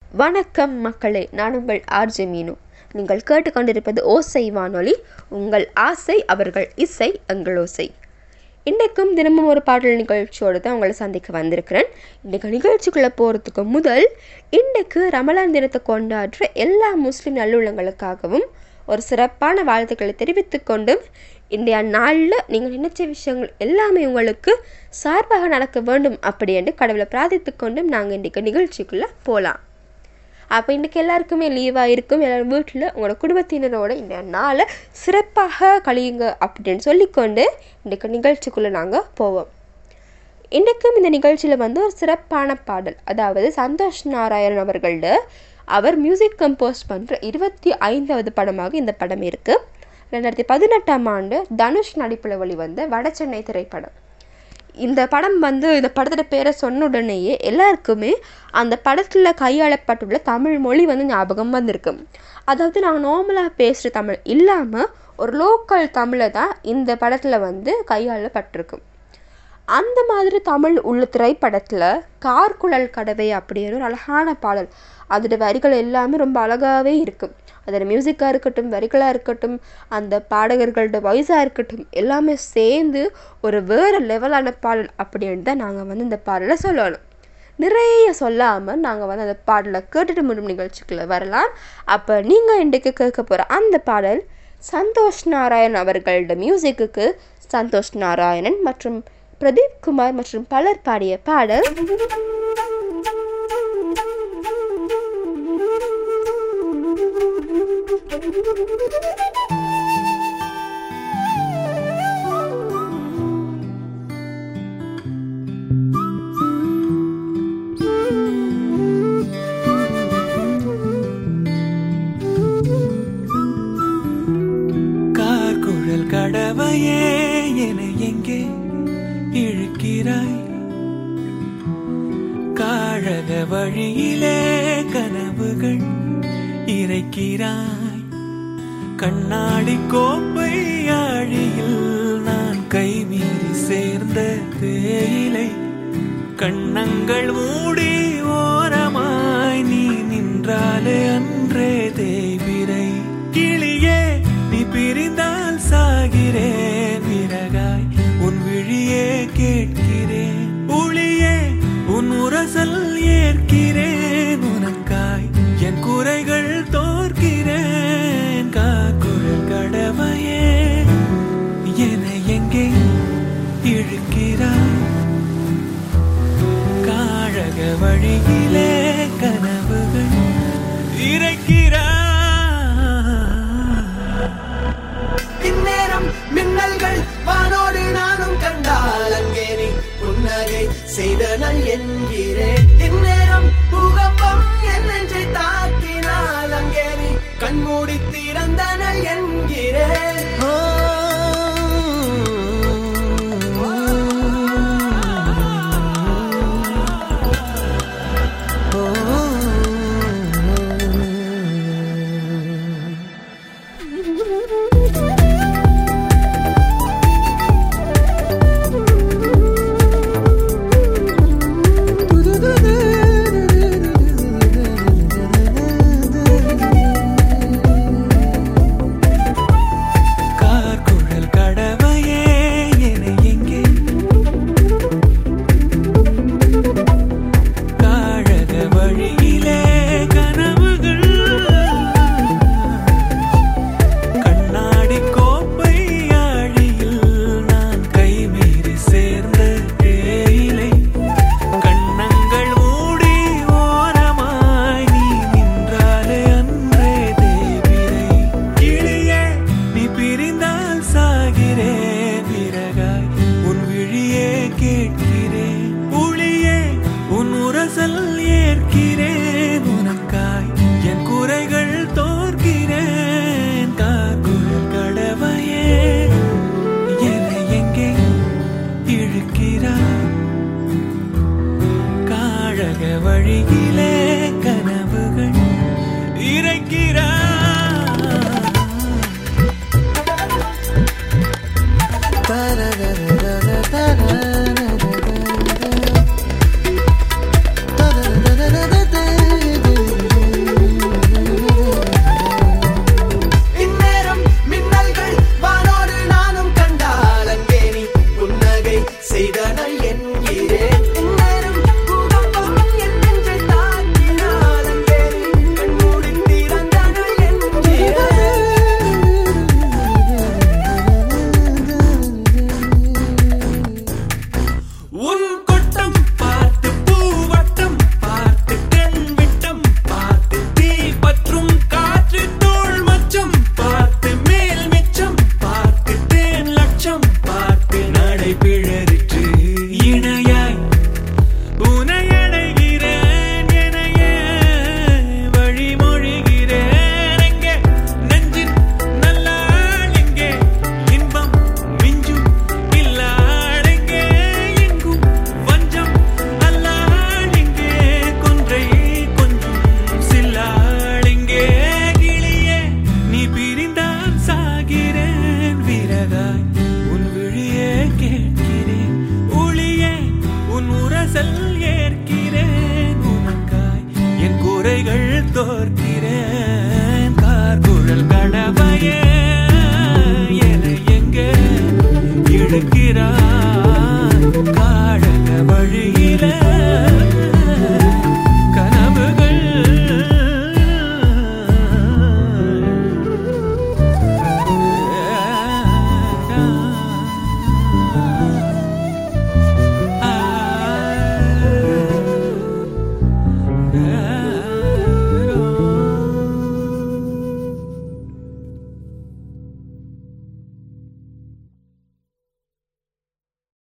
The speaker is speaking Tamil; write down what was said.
வணக்கம் மக்களே நான் உங்கள் ஆர்ஜே மீனு நீங்கள் கேட்டுக்கொண்டிருப்பது ஓசை வானொலி உங்கள் ஆசை அவர்கள் இசை எங்கள் ஓசை இன்றைக்கும் தினமும் ஒரு பாடல் நிகழ்ச்சியோடு தான் உங்களை சந்திக்க வந்திருக்கிறேன் இன்றைக்கு நிகழ்ச்சிக்குள்ளே போகிறதுக்கு முதல் இன்றைக்கு ரமலான் தினத்தை கொண்டாடுற எல்லா முஸ்லீம் நல்லுள்ளங்களுக்காகவும் ஒரு சிறப்பான வாழ்த்துக்களை தெரிவித்துக் கொண்டும் இன்றைய நாளில் நீங்கள் நினைச்ச விஷயங்கள் எல்லாமே உங்களுக்கு சார்பாக நடக்க வேண்டும் அப்படி என்று கடவுளை பிரார்த்தித்து கொண்டும் நாங்கள் இன்றைக்கு நிகழ்ச்சிக்குள்ளே போகலாம் அப்போ இன்றைக்கி எல்லாருக்குமே லீவாக இருக்கும் எல்லோரும் வீட்டில் உங்களோட குடும்பத்தினரோட இந்த நாளை சிறப்பாக கழியுங்க அப்படின்னு சொல்லிக்கொண்டு இன்றைக்கு நிகழ்ச்சிக்குள்ளே நாங்கள் போவோம் இன்றைக்கும் இந்த நிகழ்ச்சியில் வந்து ஒரு சிறப்பான பாடல் அதாவது சந்தோஷ் நாராயணன் அவர்களோட அவர் மியூசிக் கம்போஸ் பண்ணுற இருபத்தி ஐந்தாவது படமாக இந்த படம் இருக்குது ரெண்டாயிரத்தி பதினெட்டாம் ஆண்டு தனுஷ் நடிப்பில் வெளிவந்த வடசென்னை திரைப்படம் இந்த படம் வந்து இந்த படத்தோட பேரை சொன்ன உடனேயே எல்லாருக்குமே அந்த படத்தில் கையாளப்பட்டுள்ள தமிழ் மொழி வந்து ஞாபகம் வந்திருக்கு அதாவது நாங்கள் நார்மலாக பேசுகிற தமிழ் இல்லாமல் ஒரு லோக்கல் தமிழை தான் இந்த படத்தில் வந்து கையாளப்பட்டிருக்கு அந்த மாதிரி தமிழ் உள்ள திரைப்படத்தில் கார்குழல் கடவை அப்படிங்கிற ஒரு அழகான பாடல் அதோட வரிகள் எல்லாமே ரொம்ப அழகாகவே இருக்கும் அதோட மியூசிக்காக இருக்கட்டும் வரிகளாக இருக்கட்டும் அந்த பாடகர்களோட வாய்ஸாக இருக்கட்டும் எல்லாமே சேர்ந்து ஒரு வேறு லெவலான பாடல் அப்படின்னு தான் நாங்கள் வந்து இந்த பாடலை சொல்லணும் நிறைய சொல்லாமல் நாங்கள் வந்து அந்த பாடலை கேட்டுட்டு முடியும் நிகழ்ச்சிக்குள்ளே வரலாம் அப்போ நீங்கள் இன்றைக்கு கேட்க போகிற அந்த பாடல் சந்தோஷ் நாராயண் அவர்களோட மியூசிக்குக்கு சந்தோஷ் நாராயணன் மற்றும் பிரதீப் குமார் மற்றும் பலர் பாடிய பாடல் கார்குழல் கடவையே என எங்கே இழுக்கிறாய் காழக வழியிலே கனவுகள் இறைக்கிறாய் கண்ணாடி கோப்பை ஆழியில் நான் கைமீறி சேர்ந்த தேயிலை கண்ணங்கள் மூடி ஓரமாய் நீ நின்றாலே அன்றே தேய்பிரை கிளியே நீ பிரிந்தால் சாகிறேன் விறகாய் உன் விழியே கேட்கிறேன் ஒளியே உன் உரசல் ஏற்கிறேன் உனக்காய் என் குறைகள் தோற்கிறேன் காக்குழல் கடவையே என எங்கே இழுக்கிறாய் காழக வழியிலே கனவுகள் இறைக்கிறாய் இந்நேரம் மின்னல்கள் வானோடு நானும் கண்டால் அங்கே நீ புன்னகை செய்தனல் என்கிறேன் இந்நேரம் பூகம்பம் என் நெஞ்சை தாக்கினால் அங்கே நீ கண்மூடி திறந்தனல் என்கிறேன் ஓ, கதைகள் தோற்கிறேன் கார்குழல் கணவையே என எங்க இழுக்கிறாய்